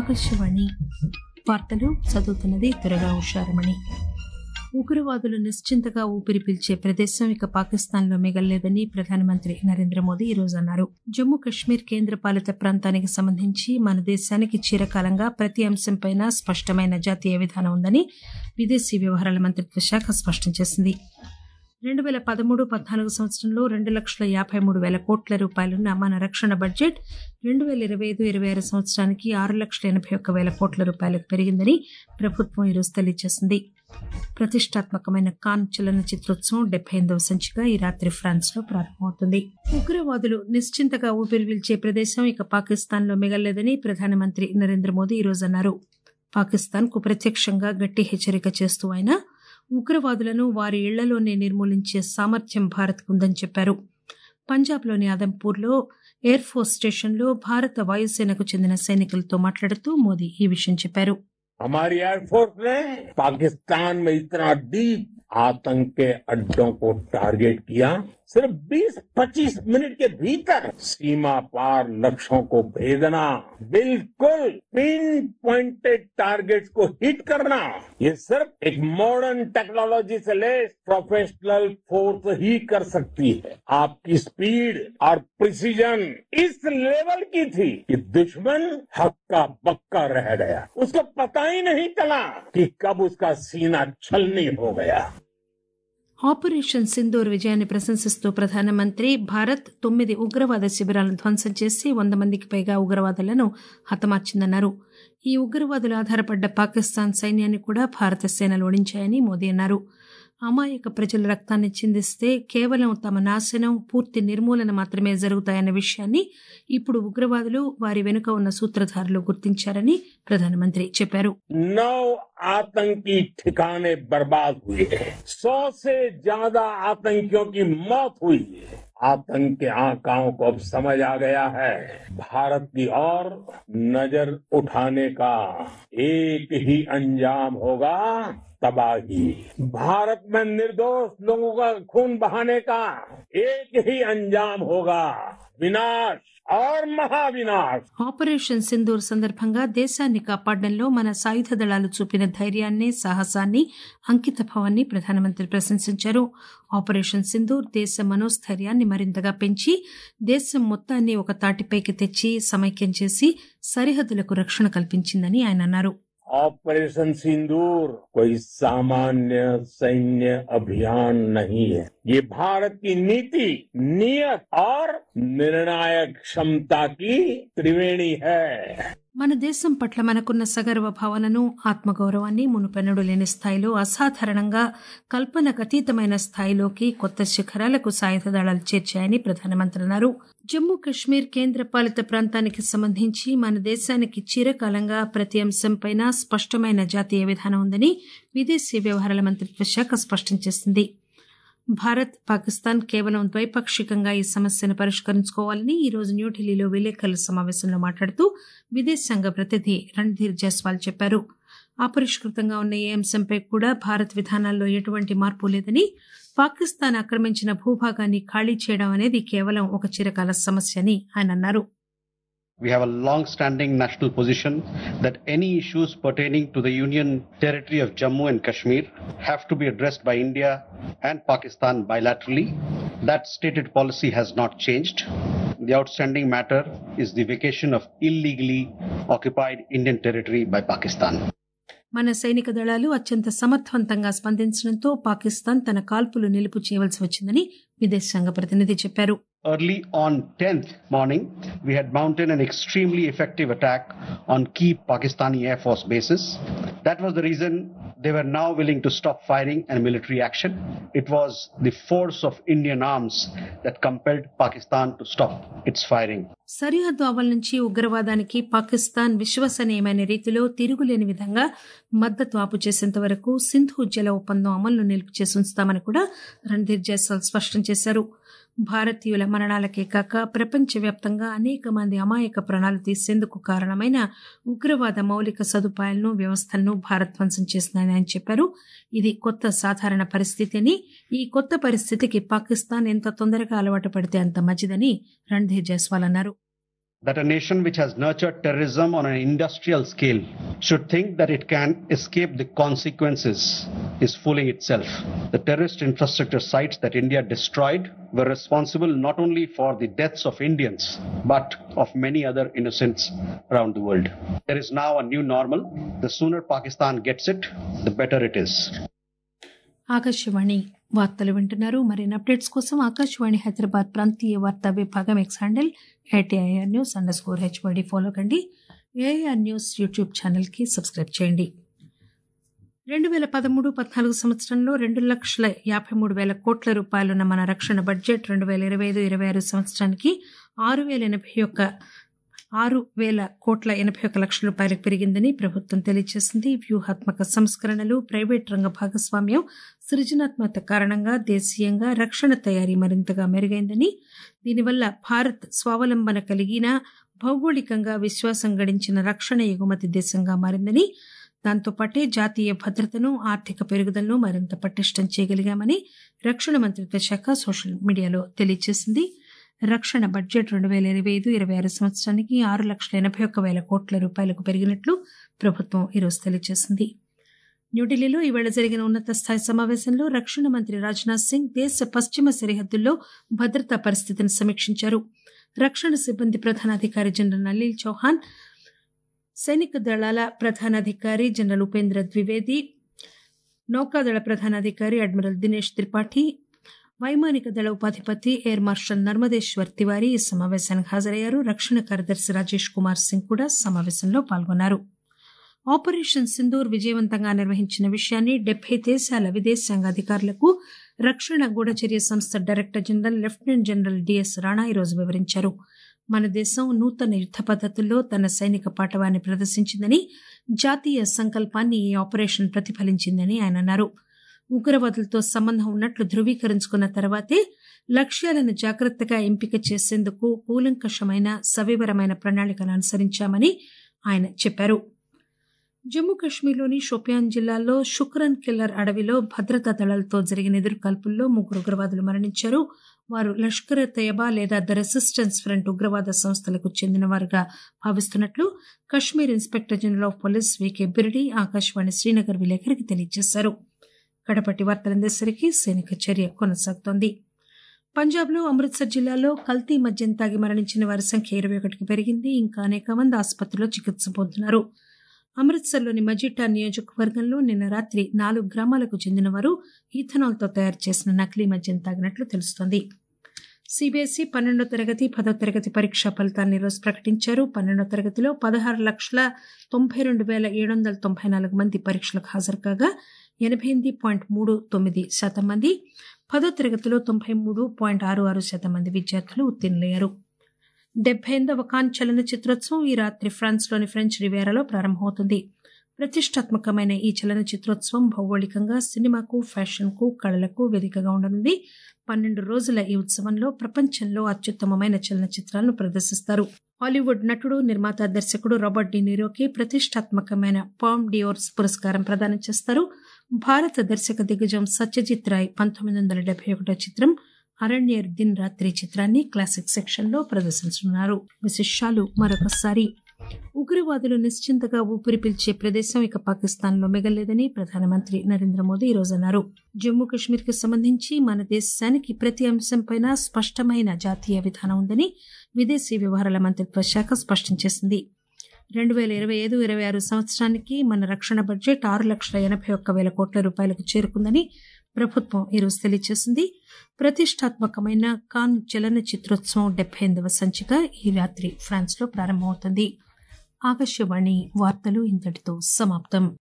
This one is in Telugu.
ఆకాశవాణి వార్తలు చదువుతున్నది త్వరగా హుషారమణి ఉగ్రవాదులు నిశ్చింతగా ఊపిరి పీల్చే ప్రదేశం ఇక పాకిస్తాన్లో మిగల్లేదని ప్రధానమంత్రి నరేంద్ర మోదీ ఈరోజు అన్నారు జమ్మూ కశ్మీర్ కేంద్ర పాలిత ప్రాంతానికి సంబంధించి మన దేశానికి చిరకాలంగా ప్రతి అంశంపైన స్పష్టమైన జాతీయ విధానం ఉందని విదేశీ వ్యవహారాల మంత్రిత్వ శాఖ స్పష్టం చేసింది రెండు పేల పదమూడు పద్నాలుగు సంవత్సరంలో రెండు లక్షల యాభై మూడు వేల కోట్ల రూపాయలున్న మన రక్షణ బడ్జెట్ రెండు పేల ఇరవై ఐదు ఇరవై ఆరు సంవత్సరానికి ఆరు లక్షల ఎనభై ఒక్క వేల కోట్ల రూపాయలకు పెరిగిందని ప్రభుత్వం ఈరోజు తెలియజేసింది ప్రతిష్టాత్మకమైన కాన్ చలనచిత్రోత్సవం డెబ్బై ఎనిమిదవ సంచిక ఈ రాత్రి ఫ్రాన్స్ లో ప్రారంభమవుతుంది ఉగ్రవాదులు నిశ్చింతగా ఊపిరి పీల్చే ప్రదేశం ఇక పాకిస్తాన్ లో మిగల్లేదని ప్రధానమంత్రి నరేంద్ర మోదీ ఈరోజు అన్నారు పాకిస్తాన్ కు ప్రత్యక్షంగా గట్టి హెచ్చరిక చేస్తూ ఆయన ఉగ్రవాదులను వారి ఇళ్లలోనే నిర్మూలించే సామర్థ్యం భారత్ ఉందని చెప్పారు పంజాబ్లోని ఆదంపూర్లో ఎయిర్ ఫోర్స్ స్టేషన్లో భారత వాయుసేనకు చెందిన సైనికులతో మాట్లాడుతూ మోదీ ఈ విషయం చెప్పారు हमारी एयरफोर्स ने पाकिस्तान में इतना डीप आतंक के अड्डों को टारगेट किया सिर्फ 20-25 मिनट के भीतर सीमा पार लक्ष्यों को भेदना बिल्कुल पिन पॉइंटेड टारगेट्स को हिट करना ये सिर्फ एक मॉडर्न टेक्नोलॉजी से लेस प्रोफेशनल फोर्स ही कर सकती है आपकी स्पीड और प्रिसीजन इस लेवल की थी कि दुश्मन हक्का बक्का रह गया उसको पता ही नहीं चला कि कब उसका सीना छलनी हो गया ఆపరేషన్ సింధూర్ విజయాన్ని ప్రశంసిస్తూ ప్రధానమంత్రి భారత్ తొమ్మిది ఉగ్రవాద శిబిరాలను ధ్వంసం చేసి వంద మందికి పైగా ఉగ్రవాదులను హతమార్చిందన్నారు ఈ ఉగ్రవాదులు ఆధారపడ్డ పాకిస్తాన్ సైన్యాన్ని కూడా భారత సేనలు ఓడించాయని మోదీ అన్నారు అమాయక ప్రజల రక్తాన్ని చిందిస్తే కేవలం తమ నాశనం పూర్తి నిర్మూలన మాత్రమే జరుగుతాయన్న విషయాన్ని ఇప్పుడు ఉగ్రవాదులు వారి వెనుక ఉన్న సూత్రధారులు గుర్తించారని ప్రధానమంత్రి చెప్పారు नौ आतंकी ठिकाने बर्बाद हुए हैं सौ से ज्यादा आतंकियों की मौत हुई है आतंक के आकाओं को अब समझ आ गया है भारत की ओर नजर उठाने का एक ही अंजाम होगा तबाही भारत में निर्दोष लोगों का खून बहाने का एक ही अंजाम होगा विनाश और महाविनाश ఆపరేషన్ సింధూర్ సందర్భంగా దేశాన్ని కాపాడడంలో మన సాయుధ దళాలు చూపిన ధైర్యాన్ని సాహసాన్ని అంకిత భావాన్ని ప్రధానమంత్రి ప్రశంసించారు ఆపరేషన్ సింధూర్ దేశ మనోస్థైర్యాన్ని మరింతగా పెంచి దేశం మొత్తాన్ని ఒక తాటిపైకి తెచ్చి సమైక్యం చేసి సరిహద్దులకు రక్షణ కల్పించిందని ఆయన అన్నారు ऑपरेशन सिंदूर कोई सामान्य सैन्य अभियान नहीं है ये भारत की नीति नियत और निर्णायक क्षमता की त्रिवेणी है మన దేశం పట్ల మనకున్న సగర్వ భావనను ఆత్మగౌరవాన్ని మునుపెన్నడు లేని స్థాయిలో అసాధారణంగా కల్పనకు అతీతమైన స్థాయిలోకి కొత్త శిఖరాలకు సాయుధ దళాలు చేర్చాయని ప్రధానమంత్రి అన్నారు జమ్మూ కశ్మీర్ కేంద్ర పాలిత ప్రాంతానికి సంబంధించి మన దేశానికి చిరకాలంగా ప్రతి అంశంపైన స్పష్టమైన జాతీయ విధానం ఉందని విదేశీ వ్యవహారాల మంత్రిత్వ శాఖ స్పష్టం చేసింది భారత్ పాకిస్తాన్ కేవలం ద్వైపాక్షికంగా ఈ సమస్యను పరిష్కరించుకోవాలని ఈ రోజు న్యూఢిల్లీలో విలేకరుల సమావేశంలో మాట్లాడుతూ విదేశాంగ ప్రతినిధి రణ్ధీర్ జైస్వాల్ చెప్పారు అపరిష్కృతంగా ఉన్న ఏ అంశంపై కూడా భారత్ విధానాల్లో ఎటువంటి మార్పు లేదని పాకిస్తాన్ ఆక్రమించిన భూభాగాన్ని ఖాళీ చేయడం అనేది కేవలం ఒక చిరకాల సమస్య అని ఆయన అన్నారు We have a long standing national position that any issues pertaining to the Union territory of Jammu and Kashmir have to be addressed by India and Pakistan bilaterally. That stated policy has not changed. The outstanding matter is the vacation of illegally occupied Indian territory by Pakistan. మన సైనిక దళాలు అత్యంత సమర్థవంతంగా స్పందించడంతో పాకిస్తాన్ తన కాల్పులు నిలుపు చేయవలసి వచ్చిందని విదేశాంగ ప్రతినిధి చెప్పారు Early on 10th morning, we had mounted an extremely effective attack on key Pakistani Air Force bases. That was the reason they were now willing to stop firing and military action. It was the force of Indian arms that compelled Pakistan to stop its firing. సరిహద్దు అవల్ నుంచి ఉగ్రవాదానికి పాకిస్తాన్ విశ్వసనీయమైన రీతిలో తిరుగులేని విధంగా మద్దతు ఆపు చేసేంత వరకు సింధు జల ఒప్పందం అమలును నిలుపు చేసి ఉంచుతామని కూడా రణ్ధీర్ జైస్వాల్ స్పష్టం చేశారు భారతీయుల మరణాలకే కాక ప్రపంచవ్యాప్తంగా అనేక మంది అమాయక ప్రాణాలు తీసేందుకు కారణమైన ఉగ్రవాద మౌలిక సదుపాయాలను వ్యవస్థలను భారత్ ధ్వంసం చేసిందని ఆయన చెప్పారు ఇది కొత్త సాధారణ పరిస్థితి అని ఈ కొత్త పరిస్థితికి పాకిస్తాన్ ఎంత తొందరగా అలవాటు పడితే అంత మంచిదని రణ్ధీర్ జైస్వాల్ అన్నారు that a nation which has nurtured terrorism on an industrial scale should think that it can escape the consequences is fooling itself. The terrorist infrastructure sites that India destroyed were responsible not only for the deaths of Indians, but of many other innocents around the world. There is now a new normal. The sooner Pakistan gets it, the better it is. Akashvani వార్తలు వింటున్నారు మరిన్ని అప్డేట్స్ కోసం ఆకాశవాణి హైదరాబాద్ ప్రాంతీయ వార్తా విభాగం X handle at AIR news underscore HYD follow కండి ఏఐఆర్ న్యూస్ యూట్యూబ్ ఛానల్కి సబ్స్క్రైబ్ చేయండి రెండు వేల పదమూడు పద్నాలుగు సంవత్సరంలో రెండు లక్షల యాభై మూడు వేల కోట్ల రూపాయలున్న మన రక్షణ బడ్జెట్ రెండు వేల ఇరవై ఐదు ఇరవై ఆరు సంవత్సరానికి ఆరు వేల ఎనభై ఒక్క ఆరు వేల కోట్ల ఎనభై ఒక్క లక్షల రూపాయలకు పెరిగిందని ప్రభుత్వం తెలియజేసింది వ్యూహాత్మక సంస్కరణలు ప్రైవేట్ రంగ భాగస్వామ్యం సృజనాత్మకత కారణంగా దేశీయంగా రక్షణ తయారీ మరింతగా మెరుగైందని దీనివల్ల భారత్ స్వావలంబన కలిగిన భౌగోళికంగా విశ్వాసం గడించిన రక్షణ ఎగుమతి దేశంగా మారిందని దాంతోపాటే జాతీయ భద్రతను ఆర్థిక పెరుగుదలను మరింత పటిష్టం చేయగలిగామని రక్షణ మంత్రిత్వ శాఖ సోషల్ మీడియాలో తెలియజేసింది రక్షణ బడ్జెట్ రెండు వేల ఇరవై ఐదు ఇరవై ఆరు సంవత్సరానికి ఆరు లక్షల ఎనభై ఒక్క వేల కోట్ల రూపాయలకు పెరిగినట్లు ప్రభుత్వం ఈరోజు తెలియజేసింది న్యూఢిల్లీలో ఈవేళ జరిగిన ఉన్నత స్థాయి సమావేశంలో రక్షణ మంత్రి రాజ్నాథ్ సింగ్ దేశ పశ్చిమ సరిహద్దుల్లో భద్రతా పరిస్థితిని సమీక్షించారు రక్షణ సిబ్బంది ప్రధానాధికారి జనరల్ నలీల్ చౌహాన్ సైనిక దళాల ప్రధానాధికారి జనరల్ ఉపేంద్ర ద్వివేది నౌకాదళ ప్రధానాధికారి అడ్మిరల్ దినేష్ త్రిపాఠి వైమానిక దళ ఉపాధిపతి ఎయిర్ మార్షల్ నర్మదేశ్వర్ తివారీ ఈ సమావేశానికి హాజరయ్యారు రక్షణ కార్యదర్శి రాజేష్ కుమార్ సింగ్ కూడా సమావేశంలో పాల్గొన్నారు ఆపరేషన్ సింధూర్ విజయవంతంగా నిర్వహించిన విషయాన్ని డెబ్బై దేశాల విదేశాంగ అధికారులకు రక్షణ గూఢచర్య సంస్థ director general lieutenant general DS Rana ఈరోజు వివరించారు మన దేశం నూతన యుద్ద పద్ధతుల్లో తన సైనిక పాటవాన్ని ప్రదర్శించిందని జాతీయ సంకల్పాన్ని ఈ ఆపరేషన్ ప్రతిఫలించిందని ఆయన అన్నారు ఉగ్రవాదులతో సంబంధం ఉన్నట్లు ధృవీకరించుకున్న తర్వాతే లక్ష్యాలను జాగ్రత్తగా ఎంపిక చేసేందుకు కూలంకషమైన సవివరమైన ప్రణాళికను అనుసరించామని ఆయన చెప్పారు జమ్మూ కాశ్మీర్లోని షోపియాన్ జిల్లాలో షుక్రన్ కిల్లర్ అడవిలో భద్రతా దళాలతో జరిగిన ఎదురుకాల్పుల్లో ముగ్గురు ఉగ్రవాదులు మరణించారు వారు లష్కర్ తయబా లేదా ద రెసిస్టెన్స్ ఫ్రంట్ ఉగ్రవాద సంస్థలకు చెందినవారుగా భావిస్తున్నట్లు Kashmir inspector general of police VK Birdi Akashvani Srinagar విలేకరికి తెలియజేశారు కడపటి వార్తలందేసరికి సైనిక చర్య కొనసాగుతోంది పంజాబ్లో అమృత్సర్ జిల్లాలో కల్తీ మద్యం తాగి మరణించిన వారి సంఖ్య ఇరవై ఒకటికి పెరిగింది ఇంకా అనేక మంది ఆసుపత్రిలో చికిత్స పొందుతున్నారు అమృత్సర్లోని మజిటా నియోజకవర్గంలో నిన్న రాత్రి నాలుగు గ్రామాలకు చెందిన వారు ఈథనాల్తో తయారు చేసిన నకిలీ మద్యం తాగినట్లు తెలుస్తోంది సిబిఎస్ఈ పన్నెండో తరగతి పదో తరగతి పరీక్షా ఫలితాన్ని ఈరోజు ప్రకటించారు పన్నెండో తరగతిలో పదహారు లక్షల తొంభై రెండు వేల ఏడు వందల తొంభై నాలుగు మంది పరీక్షలకు హాజరు కాగా ఎనభై ఎనిమిది పాయింట్ మూడు తొమ్మిది శాతం మంది పదో తరగతిలో తొంభై మూడు పాయింట్ ఆరు ఆరు శాతం మంది విద్యార్థులు ఉత్తీర్ణులయ్యారు డెబ్బై ఎనిమిదవ కాన్ చలన చిత్రోత్సవం ఈ రాత్రి ఫ్రాన్స్లోని ఫ్రెంచ్ రివేరాలో ప్రారంభమవుతుంది ప్రతిష్టాత్మకమైన ఈ చలన చిత్రోత్సవం భౌగోళికంగా సినిమాకు ఫ్యాషన్కు కళలకు వేదికగా ఉండనుంది పన్నెండు రోజుల ఈ ఉత్సవంలో ప్రపంచంలో అత్యుత్తమమైన చలనచిత్రాలను ప్రదర్శిస్తారు హాలీవుడ్ నటుడు నిర్మాత దర్శకుడు రాబర్ట్ డి నీరోకి ప్రతిష్టాత్మకమైన పామ్ డియోర్స్ పురస్కారం ప్రదానం చేస్తారు భారత దర్శక దిగ్గజం సత్యజిత్ రాయ్ పంతొమ్మిది వందల డెబ్బై ఒకటో చిత్రం అరణ్యర్ దిన్ రాత్రి చిత్రాన్ని క్లాసిక్ సెక్షన్ లో ప్రదర్శించనున్నారు విశేషాలు మరొకసారి ఉగ్రవాదులు నిశ్చింతగా ఊపిరి పీల్చే ప్రదేశం ఇక పాకిస్తాన్ లో మిగలేదని ప్రధానమంత్రి నరేంద్ర మోదీ ఈ రోజు అన్నారు జమ్మూ కశ్మీర్ కు సంబంధించి మన దేశానికి ప్రతి అంశంపైన స్పష్టమైన జాతీయ విధానం ఉందని విదేశీ వ్యవహారాల మంత్రిత్వ శాఖ స్పష్టం చేసింది రెండు వేల ఇరవై ఐదు ఇరవై ఆరు సంవత్సరానికి మన రక్షణ బడ్జెట్ ఆరు లక్షల ఎనభై ఒక్క వేల కోట్ల రూపాయలకు చేరుకుందని ప్రభుత్వం ఈరోజు తెలియజేసింది ప్రతిష్టాత్మకమైన కాన్ చలన చిత్రోత్సవం డెబ్బై ఎనిమిదవ సంచిక ఈ రాత్రి ఫ్రాన్స్ లో ప్రారంభమవుతుంది ఆకాశవాణి వార్తలు ఇంతటితో సమాప్తం